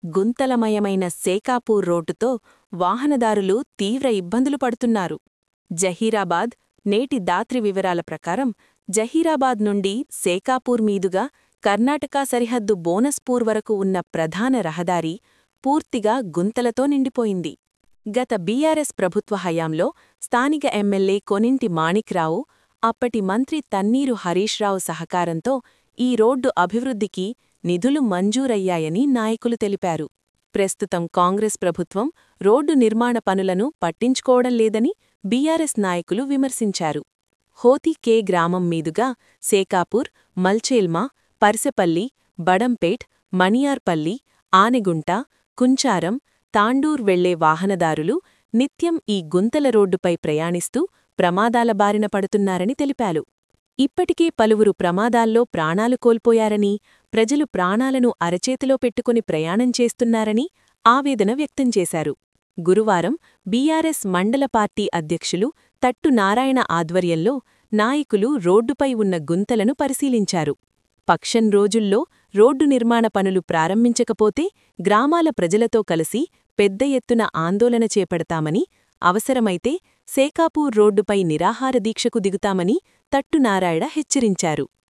గుంతలమయమైన శేకాపూర్ రోడ్డుతో వాహనదారులు తీవ్ర ఇబ్బందులు పడుతున్నారు జహీరాబాద్ నేటి దాత్రి వివరాల ప్రకారం జహీరాబాద్ నుండి శేకాపూర్ మీదుగా కర్ణాటక సరిహద్దు బోనస్పూర్ వరకు ఉన్న ప్రధాన రహదారి పూర్తిగా గుంతలతో నిండిపోయింది గత బీఆర్ఎస్ ప్రభుత్వ హయాంలో స్థానిక ఎమ్మెల్యే కొనింటి మాణిక్రావు అప్పటి మంత్రి తన్నీరు హరీష్ రావు సహకారంతో ఈ రోడ్డు అభివృద్ధికి నిధులు మంజూరయ్యాయని నాయకులు తెలిపారు ప్రస్తుతం కాంగ్రెస్ ప్రభుత్వం రోడ్డు నిర్మాణ పనులను పట్టించుకోవడం లేదని బీఆర్ఎస్ నాయకులు విమర్శించారు హోతి కే గ్రామం మీదుగా సేకాపూర్ మల్చేల్మా పర్సెపల్లి బడంపేట్ మణియార్పల్లి ఆనెగుంట కుంచారం తాండూర్ వెళ్లే వాహనదారులు నిత్యం ఈ గుంతల రోడ్డుపై ప్రయాణిస్తూ ప్రమాదాల బారిన పడుతున్నారని తెలిపారు ఇప్పటికే పలువురు ప్రమాదాల్లో ప్రాణాలు కోల్పోయారని ప్రజలు ప్రాణాలను అరచేతిలో పెట్టుకుని ప్రయాణం చేస్తున్నారని ఆవేదన వ్యక్తం చేశారు గురువారం బీఆర్ఎస్ మండల పార్టీ అధ్యక్షులు తట్టు నారాయణ ఆధ్వర్యంలో నాయకులు రోడ్డుపై ఉన్న గుంతలను పరిశీలించారు పక్షం రోజుల్లో రోడ్డు నిర్మాణ పనులు ప్రారంభించకపోతే గ్రామాల ప్రజలతో కలిసి పెద్ద ఎత్తున ఆందోళన చేపడతామని అవసరమైతే శేకాపూర్ రోడ్డుపై నిరాహార దీక్షకు దిగుతామని తట్టునారాయణ హెచ్చరించారు